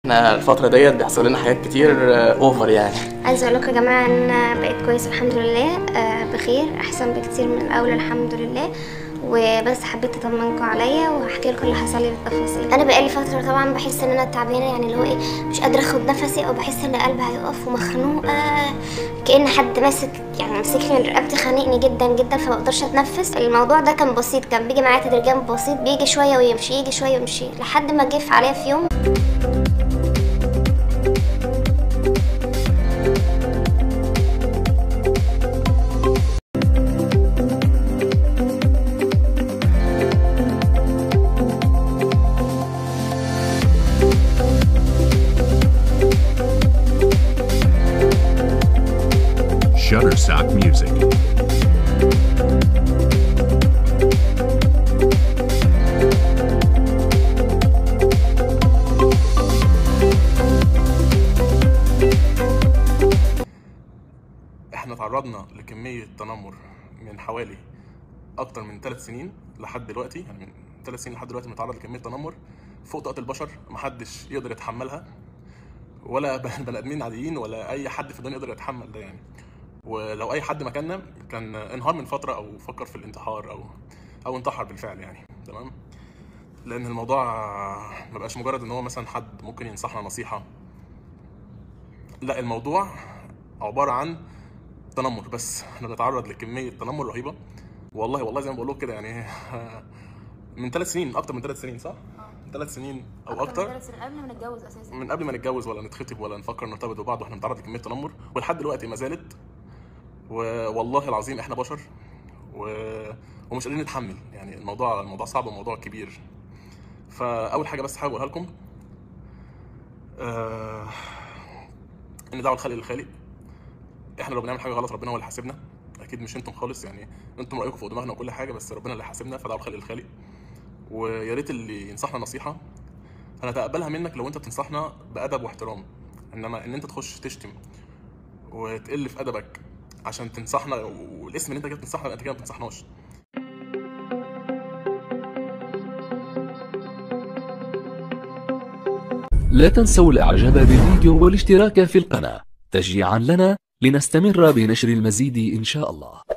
احنا الفترة ديت بيحصل لنا حاجات كتير اوفر يعني عايزه اقول لكم يا جماعه ان أنا بقيت كويسه الحمد لله آه، بخير احسن بكتير من الاول الحمد لله وبس حبيت اطمنكم عليا وهحكي لكم اللي حصل لي بالتفاصيل انا بقالي فتره طبعا بحس ان انا تعبانه يعني اللي هو ايه مش قادره اخد نفسي او بحس ان قلبي هيقف ومخنوقه كان حد ماسك يعني ماسكني من رقبتي خانقني جدا جدا فما بقدرش اتنفس الموضوع ده كان بسيط كان بيجي معايا تدريجيا بسيط بيجي شويه ويمشي يجي شويه ويمشي لحد ما جه في عليا في يوم Shutterstock Music. احنا تعرضنا لكمية تنمر من حوالي اكتر من ثلاث سنين لحد دلوقتي يعني من ثلاث سنين لحد دلوقتي بنتعرض لكمية تنمر فوق طاقة البشر محدش يقدر يتحملها ولا بني ادمين عاديين ولا اي حد في الدنيا يقدر يتحمل ده يعني ولو اي حد مكاننا كان انهار من فتره او فكر في الانتحار او او انتحر بالفعل يعني تمام لان الموضوع ما بقاش مجرد ان هو مثلا حد ممكن ينصحنا نصيحه لا الموضوع عباره عن تنمر بس احنا بنتعرض لكميه تنمر رهيبه والله والله زي ما بقول لكم كده يعني من ثلاث سنين اكتر من ثلاث سنين صح؟ من ثلاث سنين او اكتر ثلاث سنين قبل ما نتجوز اساسا من قبل ما نتجوز ولا نتخطب ولا نفكر نرتبط ببعض واحنا بنتعرض لكميه تنمر ولحد دلوقتي ما زالت والله العظيم احنا بشر و... ومش قادرين نتحمل يعني الموضوع الموضوع صعب وموضوع كبير فاول حاجه بس حابب اقولها لكم آه... ان دعوه الخلق للخالق احنا لو بنعمل حاجه غلط ربنا هو اللي حاسبنا اكيد مش انتم خالص يعني انتم رايكم فوق دماغنا وكل حاجه بس ربنا اللي حاسبنا فدعوه الخلق للخالق ويا ريت اللي ينصحنا نصيحه هنتقبلها منك لو انت بتنصحنا بادب واحترام انما ان انت تخش تشتم وتقل في ادبك عشان تنصحنا والاسم اللي انت كده بتنصحنا انت كده ما بتنصحناش لا تنسوا الاعجاب بالفيديو والاشتراك في القناة تشجيعا لنا لنستمر بنشر المزيد ان شاء الله